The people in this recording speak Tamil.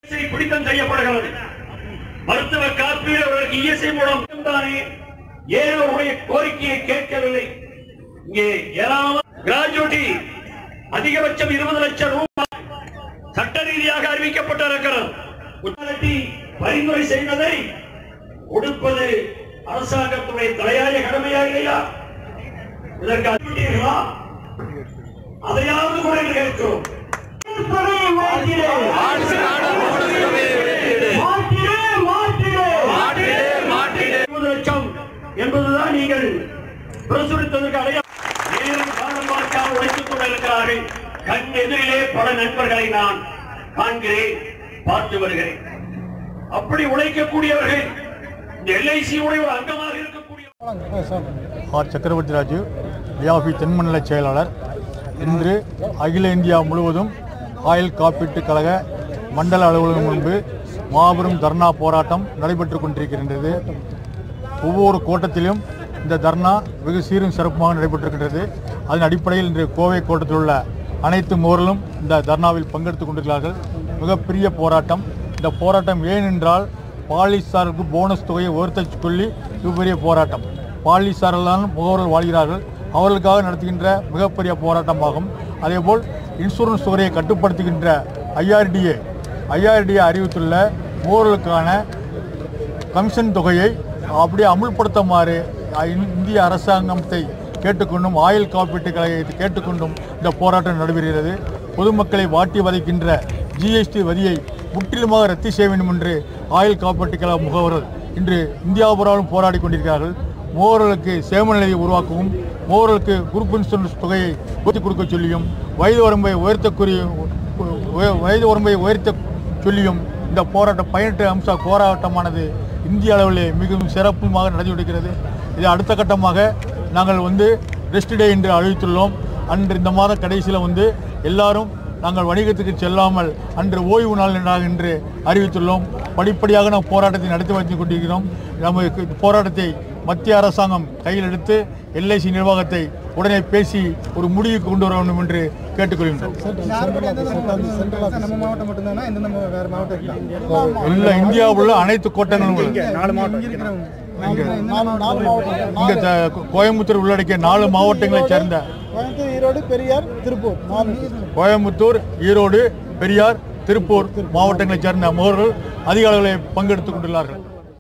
பிடித்தம் செய்யப்படுகிறது மருத்துவ காப்பீடு அவர்களுக்கு இஎஸ்ஐ மூலம் தானே ஏன் அவருடைய கோரிக்கையை கேட்கவில்லை இங்கே ஏராளமான கிராஜுவிட்டி அதிகபட்சம் இருபது லட்சம் ரூபாய் சட்ட ரீதியாக அறிவிக்கப்பட்டிருக்கிறது குற்றவாளி பரிந்துரை செய்வதை கொடுப்பது அரசாங்கத்துடைய தலையாய கடமையா இல்லையா இதற்கு அறிவிட்டீர்களா அதையாவது கூட என்று கேட்கிறோம் இருபது லட்சம் என்பதுதான் நீங்கள் பிரசுரித்ததற்கு அடையாளம் நேரம் காலம் பார்க்காமல் உழைத்துக் கொண்டிருக்கிறார்கள் கண் எதிரிலே பல நண்பர்களை நான் காண்கிறேன் பார்த்து வருகிறேன் அப்படி உழைக்கக்கூடியவர்கள் இந்த எல்ஐசி உடைய ஒரு அங்கமாக இருக்கக்கூடிய ஆர் சக்கரவர்த்தி ராஜு வியாபி தென்மண்டல செயலாளர் இன்று அகில இந்தியா முழுவதும் ஆயில் காப்பீட்டுக் கழக மண்டல அலுவலகம் முன்பு மாபெரும் தர்ணா போராட்டம் நடைபெற்றுக் கொண்டிருக்கின்றது ஒவ்வொரு கோட்டத்திலும் இந்த தர்ணா வெகு சீரும் சிறப்புமாக நடைபெற்றிருக்கின்றது அதன் அடிப்படையில் இன்று கோவை கோட்டத்தில் உள்ள அனைத்து மோர்களும் இந்த தர்ணாவில் பங்கெடுத்துக் கொண்டிருக்கிறார்கள் மிகப்பெரிய போராட்டம் இந்த போராட்டம் ஏன் என்றால் பாலிசாருக்கு போனஸ் தொகையை உயர்த்தச் சொல்லி மிகப்பெரிய போராட்டம் பாலிசாரெல்லாம் முகவர்கள் வாழ்கிறார்கள் அவர்களுக்காக நடத்துகின்ற மிகப்பெரிய போராட்டமாகும் அதேபோல் இன்சூரன்ஸ் துறையை கட்டுப்படுத்துகின்ற ஐஆர்டிஏ ஐஆர்டிஏ அறிவித்துள்ள முகவர்களுக்கான கமிஷன் தொகையை அப்படியே அமுல்படுத்துமாறு இந்- இந்திய அரசாங்கத்தை கேட்டுக்கொண்டும் ஆயில் காப்பீட்டு கழகத்தை கேட்டுக்கொண்டும் இந்த போராட்டம் நடைபெறுகிறது பொதுமக்களை வாட்டி வதைக்கின்ற ஜிஎஸ்டி வரியை முற்றிலுமாக ரத்து செய்ய வேண்டும் என்று ஆயில் காப்பீட்டு கழக முகவர்கள் இன்று இந்தியா பூராவும் போராடி கொண்டிருக்கிறார்கள் முகவர்களுக்கு சேம நிலையை உருவாக்கவும் முகவர்களுக்கு குரூப் இன்சூரன்ஸ் தொகையை ஒத்தி கொடுக்க சொல்லியும் வயது வரம்பை உயர்த்தக்கூடிய உய- வயது வரம்பை உயர்த்த சொல்லியும் இந்த போராட்டம் பதினெட்டு அம்ச போராட்டமானது இந்திய அளவிலே மிகவும் சிறப்புமாக நடந்து கொண்டிருக்கிறது இது அடுத்த கட்டமாக நாங்கள் வந்து ரெஸ்ட் டே என்று அறிவித்துள்ளோம் அன்று இந்த மாத கடைசியில் வந்து எல்லாரும் நாங்கள் வணிகத்துக்கு செல்லாமல் அன்று ஓய்வு நாள் என்றாக என்று அறிவித்துள்ளோம் படிப்படியாக நாம் போராட்டத்தை நடத்தி வந்து கொண்டிருக்கிறோம் நமக்கு இந்த போராட்டத்தை மத்திய அரசாங்கம் கையில் எடுத்து எல்ஐசி நிர்வாகத்தை உடனே பேசி ஒரு முடிவுக்கு கொண்டு வர வேண்டும் என்று கேட்டுக்கொள்கின்றோம் நம்ம மாவட்டம் மட்டும்தானா எந்தெந்த மா- வேற மாவட்டம் இருக்கா எல்லா இந்தியாவில் உள்ள அனைத்து கோட்டங்களும் உள்ளது. நாலு மாவட்டம் இருக்கிறவங்க நாலு மாவட்டம் இங்க த- கோயம்புத்தூர் உள்ளடக்கிய நாலு மாவட்டங்களைச் சேர்ந்த கோயம்புத்தூர் ஈரோடு பெரியார் திருப்பூர் நாலு கோயம்புத்தூர் ஈரோடு பெரியார் திருப்பூர் மாவட்டங்களைச் சேர்ந்த முகவர்கள் அதிக அளவில் பங்கெடுத்துக் கொண்டுள்ளார்கள்